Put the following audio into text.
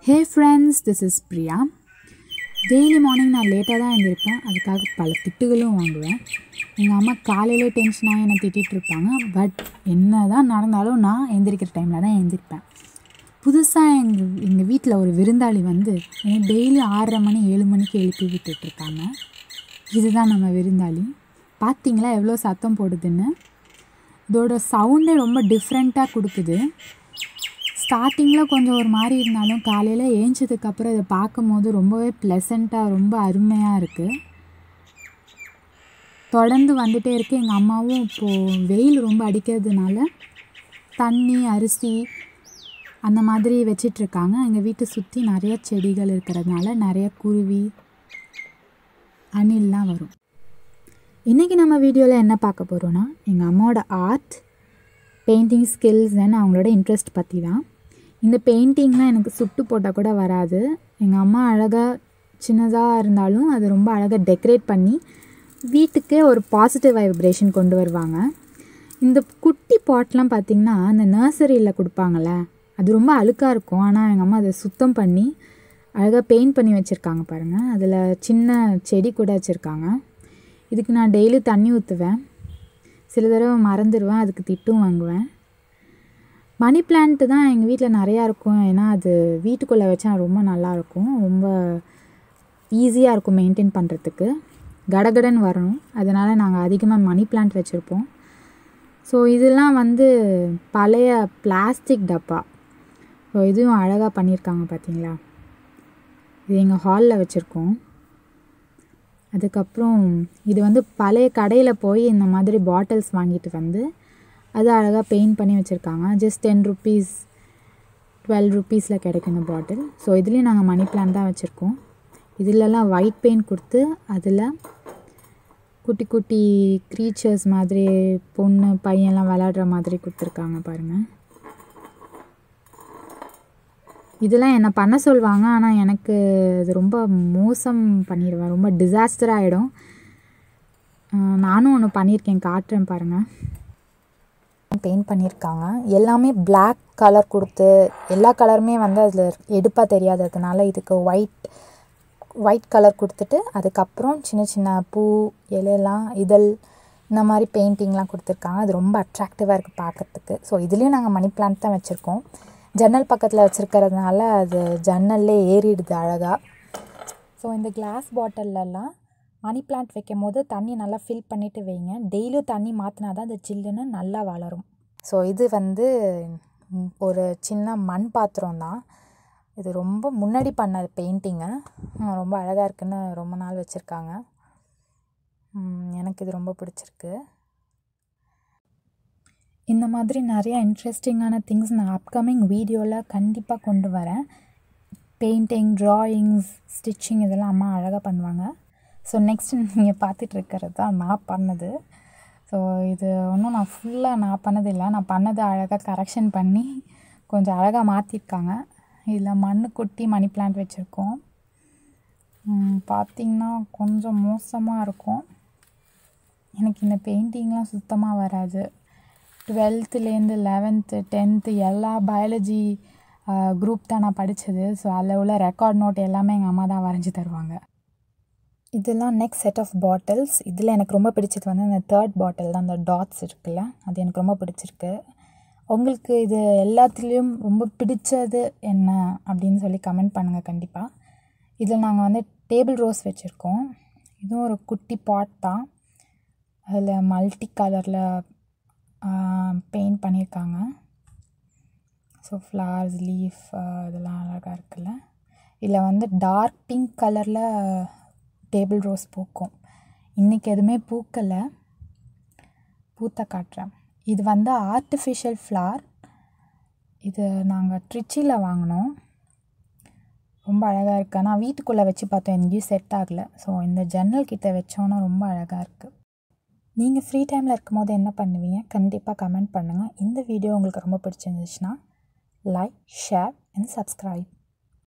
hey friends this is Priya daily morning நான் லேட்டாக தான் எழுந்திருப்பேன் அதுக்காக பல திட்டுகளும் வாங்குவேன் எங்கள் அம்மா காலையிலே டென்ஷனாக என்னை திட்டிகிட்டு இருப்பாங்க பட் என்ன தான் நடந்தாலும் நான் எந்திரிக்கிற டைமில் தான் எழுந்திருப்பேன் புதுசாக எங்கள் எங்கள் வீட்டில் ஒரு விருந்தாளி வந்து என்னை டெய்லி ஆறரை மணி ஏழு மணிக்கு எழுப்பி விட்டுட்ருக்காங்க இதுதான் நம்ம விருந்தாளி பார்த்தீங்களா எவ்வளோ சத்தம் போடுதுன்னு இதோட சவுண்டே ரொம்ப டிஃப்ரெண்ட்டாக கொடுக்குது ஸ்டார்டிங்கில் கொஞ்சம் ஒரு மாதிரி இருந்தாலும் காலையில் ஏஞ்சதுக்கப்புறம் இதை பார்க்கும்போது ரொம்பவே ப்ளசண்ட்டாக ரொம்ப அருமையாக இருக்குது தொடர்ந்து வந்துகிட்டே இருக்குது எங்கள் அம்மாவும் இப்போது வெயில் ரொம்ப அடிக்கிறதுனால தண்ணி அரிசி அந்த மாதிரி வச்சிட்ருக்காங்க எங்கள் வீட்டை சுற்றி நிறைய செடிகள் இருக்கிறதுனால நிறைய குருவி அணில்லாம் வரும் இன்றைக்கி நம்ம வீடியோவில் என்ன பார்க்க போகிறோன்னா எங்கள் அம்மாவோட ஆர்ட் பெயிண்டிங் ஸ்கில்ஸ் அண்ட் அவங்களோட இன்ட்ரெஸ்ட் பற்றி தான் இந்த பெயிண்டிங்லாம் எனக்கு சுட்டு போட்டால் கூட வராது எங்கள் அம்மா அழகாக சின்னதாக இருந்தாலும் அது ரொம்ப அழகாக டெக்கரேட் பண்ணி வீட்டுக்கே ஒரு பாசிட்டிவ் வைப்ரேஷன் கொண்டு வருவாங்க இந்த குட்டி பாட்லாம் பார்த்திங்கன்னா அந்த நர்சரியில் கொடுப்பாங்கள்ல அது ரொம்ப அழுக்காக இருக்கும் ஆனால் எங்கள் அம்மா அதை சுத்தம் பண்ணி அழகாக பெயிண்ட் பண்ணி வச்சுருக்காங்க பாருங்கள் அதில் சின்ன செடி கூட வச்சுருக்காங்க இதுக்கு நான் டெய்லி தண்ணி ஊற்றுவேன் சில தடவை மறந்துடுவேன் அதுக்கு திட்டும் வாங்குவேன் மணி பிளான்ட்டு தான் எங்கள் வீட்டில் நிறையா இருக்கும் ஏன்னா அது வீட்டுக்குள்ளே வச்சா ரொம்ப நல்லாயிருக்கும் ரொம்ப ஈஸியாக இருக்கும் மெயின்டைன் பண்ணுறதுக்கு கடகடன் வரணும் அதனால் நாங்கள் அதிகமாக மணி பிளான்ட் வச்சுருப்போம் ஸோ இதெல்லாம் வந்து பழைய பிளாஸ்டிக் டப்பா ஸோ இதுவும் அழகாக பண்ணியிருக்காங்க பார்த்தீங்களா இது எங்கள் ஹாலில் வச்சுருக்கோம் அதுக்கப்புறம் இது வந்து பழைய கடையில் போய் இந்த மாதிரி பாட்டில்ஸ் வாங்கிட்டு வந்து அது அழகாக பெயிண்ட் பண்ணி வச்சுருக்காங்க ஜஸ்ட் டென் ருப்பீஸ் டுவெல் ருப்பீஸில் கிடைக்கும் இந்த பாட்டில் ஸோ இதுலேயும் நாங்கள் மணி பிளான் தான் வச்சுருக்கோம் இதிலலாம் ஒயிட் பெயிண்ட் கொடுத்து அதில் குட்டி குட்டி க்ரீச்சர்ஸ் மாதிரி பொண்ணு பையன்லாம் விளாடுற மாதிரி கொடுத்துருக்காங்க பாருங்கள் இதெல்லாம் என்னை பண்ண சொல்லுவாங்க ஆனால் எனக்கு இது ரொம்ப மோசம் பண்ணிடுவேன் ரொம்ப டிசாஸ்டர் ஆகிடும் நானும் ஒன்று பண்ணியிருக்கேன் காட்டுறேன் பாருங்கள் பெயிண்ட் பண்ணியிருக்காங்க எல்லாமே பிளாக் கலர் கொடுத்து எல்லா கலருமே வந்து அதில் எடுப்பாக தெரியாததுனால இதுக்கு ஒயிட் ஒயிட் கலர் கொடுத்துட்டு அதுக்கப்புறம் சின்ன சின்ன பூ இலையெல்லாம் இதழ் இந்த மாதிரி பெயிண்டிங்லாம் கொடுத்துருக்காங்க அது ரொம்ப அட்ராக்டிவாக இருக்குது பார்க்குறதுக்கு ஸோ இதுலேயும் நாங்கள் மணி பிளான்ட் தான் வச்சுருக்கோம் ஜன்னல் பக்கத்தில் வச்சுருக்கிறதுனால அது ஜன்னல்லே ஏறிடுது அழகாக ஸோ இந்த கிளாஸ் பாட்டிலெல்லாம் மணி பிளான்ட் வைக்கும் போது தண்ணி நல்லா ஃபில் பண்ணிவிட்டு வைங்க டெய்லியும் தண்ணி மாற்றினா தான் அது சில்லுன்னு நல்லா வளரும் ஸோ இது வந்து ஒரு சின்ன மண் பாத்திரம் தான் இது ரொம்ப முன்னாடி பண்ணது பெயிண்டிங்கு ரொம்ப அழகாக இருக்குன்னு ரொம்ப நாள் வச்சுருக்காங்க எனக்கு இது ரொம்ப பிடிச்சிருக்கு இந்த மாதிரி நிறையா இன்ட்ரெஸ்டிங்கான திங்ஸ் நான் அப்கமிங் வீடியோவில் கண்டிப்பாக கொண்டு வரேன் பெயிண்டிங் ட்ராயிங்ஸ் ஸ்டிச்சிங் இதெல்லாம் அம்மா அழகாக பண்ணுவாங்க ஸோ நெக்ஸ்ட் நீங்கள் பார்த்துட்டு இருக்கிறது தான் நான் பண்ணது ஸோ இது ஒன்றும் நான் ஃபுல்லாக நான் பண்ணது இல்லை நான் பண்ணதை அழகாக கரெக்ஷன் பண்ணி கொஞ்சம் அழகாக மாற்றிருக்காங்க இதில் மண் கொட்டி மணி பிளான்ட் வச்சுருக்கோம் பார்த்திங்கன்னா கொஞ்சம் மோசமாக இருக்கும் எனக்கு இந்த பெயிண்டிங்லாம் சுத்தமாக வராது டுவெல்த்துலேருந்து லெவன்த்து டென்த்து எல்லா பயாலஜி குரூப் தான் நான் படித்தது ஸோ அதில் உள்ள ரெக்கார்ட் நோட் எல்லாமே எங்கள் அம்மா தான் வரைஞ்சி தருவாங்க இதெல்லாம் நெக்ஸ்ட் செட் ஆஃப் பாட்டில்ஸ் இதில் எனக்கு ரொம்ப பிடிச்சது வந்து அந்த தேர்ட் பாட்டில் தான் அந்த டாட்ஸ் இருக்குல்ல அது எனக்கு ரொம்ப பிடிச்சிருக்கு உங்களுக்கு இது எல்லாத்துலேயும் ரொம்ப பிடிச்சது என்ன அப்படின்னு சொல்லி கமெண்ட் பண்ணுங்கள் கண்டிப்பாக இதில் நாங்கள் வந்து டேபிள் ரோஸ் வச்சுருக்கோம் இதுவும் ஒரு குட்டி பாட் தான் அதில் மல்டி கலரில் பெயிண்ட் பண்ணியிருக்காங்க ஸோ ஃப்ளவர்ஸ் லீஃப் இதெல்லாம் அழகாக இருக்குல்ல இதில் வந்து டார்க் பிங்க் கலரில் டேபிள் ரோஸ் பூக்கும் இன்றைக்கி எதுவுமே பூக்கலை பூத்த காட்டுறேன் இது வந்து ஆர்டிஃபிஷியல் ஃப்ளார் இது நாங்கள் ட்ரிச்சியில் வாங்கினோம் ரொம்ப அழகாக இருக்குது ஆனால் வீட்டுக்குள்ளே வச்சு பார்த்தோம் எங்கேயும் செட் ஆகலை ஸோ இந்த ஜன்னல் கிட்டே வச்சோன்னா ரொம்ப அழகாக இருக்குது நீங்கள் ஃப்ரீ டைமில் இருக்கும் போது என்ன பண்ணுவீங்க கண்டிப்பாக கமெண்ட் பண்ணுங்கள் இந்த வீடியோ உங்களுக்கு ரொம்ப பிடிச்சிருந்துச்சுன்னா லைக் ஷேர் அண்ட் சப்ஸ்கிரைப்